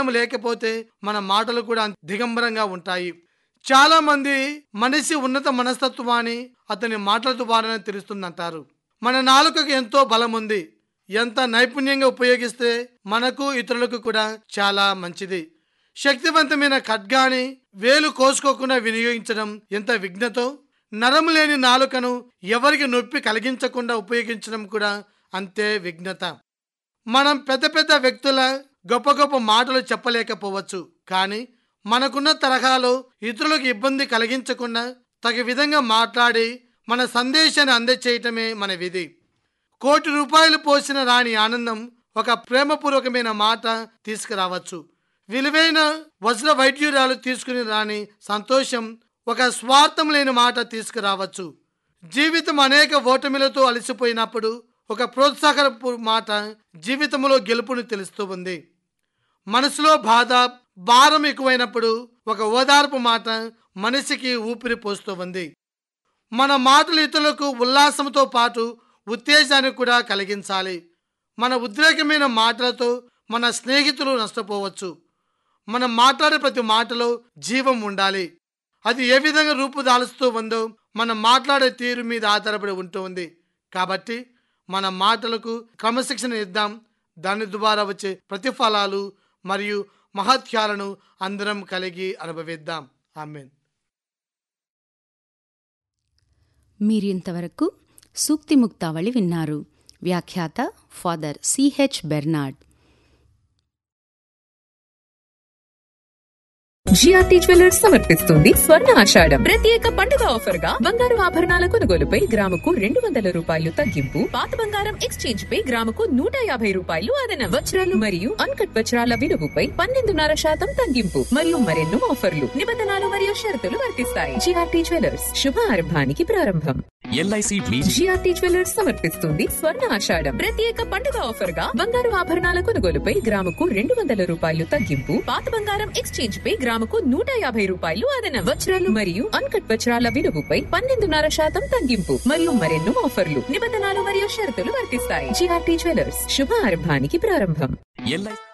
జ్ఞానం లేకపోతే మన మాటలు కూడా దిగంబరంగా ఉంటాయి చాలా మంది మనిషి ఉన్నత మనస్తత్వాన్ని అతని మాటల ద్వారానే తెలుస్తుందంటారు మన నాలుకకు ఎంతో బలం ఉంది ఎంత నైపుణ్యంగా ఉపయోగిస్తే మనకు ఇతరులకు కూడా చాలా మంచిది శక్తివంతమైన ఖడ్గాని వేలు కోసుకోకుండా వినియోగించడం ఎంత విఘ్నతో నరము లేని నాలుకను ఎవరికి నొప్పి కలిగించకుండా ఉపయోగించడం కూడా అంతే విఘ్నత మనం పెద్ద పెద్ద వ్యక్తుల గొప్ప గొప్ప మాటలు చెప్పలేకపోవచ్చు కానీ మనకున్న తరహాలో ఇతరులకు ఇబ్బంది కలిగించకుండా తగు విధంగా మాట్లాడి మన సందేశాన్ని అందచేయటమే మన విధి కోటి రూపాయలు పోసిన రాని ఆనందం ఒక ప్రేమపూర్వకమైన మాట తీసుకురావచ్చు విలువైన వజ్ర వైద్యురాలు తీసుకుని రాని సంతోషం ఒక స్వార్థం లేని మాట తీసుకురావచ్చు జీవితం అనేక ఓటమిలతో అలసిపోయినప్పుడు ఒక ప్రోత్సాహపు మాట జీవితంలో గెలుపుని తెలుస్తూ ఉంది మనసులో బాధ భారం ఎక్కువైనప్పుడు ఒక ఓదార్పు మాట మనిషికి ఊపిరి పోస్తూ ఉంది మన మాటలు ఇతరులకు ఉల్లాసంతో పాటు ఉత్తేజాన్ని కూడా కలిగించాలి మన ఉద్రేకమైన మాటలతో మన స్నేహితులు నష్టపోవచ్చు మనం మాట్లాడే ప్రతి మాటలో జీవం ఉండాలి అది ఏ విధంగా రూపుదాలుస్తూ ఉందో మనం మాట్లాడే తీరు మీద ఆధారపడి ఉంటుంది కాబట్టి మన మాటలకు క్రమశిక్షణ ఇద్దాం దాని ద్వారా వచ్చే ప్రతిఫలాలు మరియు మహత్యాలను అందరం కలిగి అనుభవిద్దాం ఆమెన్ మీరింతవరకు సూక్తి ముక్తావళి విన్నారు వ్యాఖ్యాత father CH Bernard GRT jewellers సమర్పిస్తుంది స్వర్ణ ఆషాఢం ప్రత్యేక పండుగ ఆఫర్ గా బంగారు ఆభరణాల కొనుగోలుపై గ్రాముకు రెండు వందల రూపాయలు తగ్గింపు పాత బంగారం ఎక్స్చేంజ్ పై గ్రాముకు నూట యాభై రూపాయలు అదనం వజ్రాలు మరియు అన్కట్ వజ్రాల విలువపై పన్నెండున్నర శాతం తగ్గింపు మరియు మరెన్నో ఆఫర్లు నిబంధనలు మరియు షరతులు వర్తిస్తాయి జిఆర్టీ జ్యువెలర్స్ శుభ ఆరంభానికి ప్రారంభం ఎల్ఐసి మీ జిఆర్టీ జ్యువెలర్స్ సమర్పిస్తుంది స్వర్ణ ఆషాఢం ప్రత్యేక పండుగ ఆఫర్ గా బంగారు ఆభరణాల కొనుగోలుపై గ్రాముకు రెండు వందల రూపాయలు తగ్గింపు పాత బంగారం ఎక్స్చేంజ్ పై గ్రాముకు నూట యాభై రూపాయలు అదనం వజ్రాలు మరియు అన్కట్ వజ్రాల విలువపై పన్నెండున్నర శాతం తగ్గింపు మరియు మరెన్నో ఆఫర్లు నిబంధనలు మరియు షరతులు వర్తిస్తాయి జిఆర్టీ జ్యువెలర్స్ శుభ ఆరంభానికి ప్రారంభం ఎల్ఐసి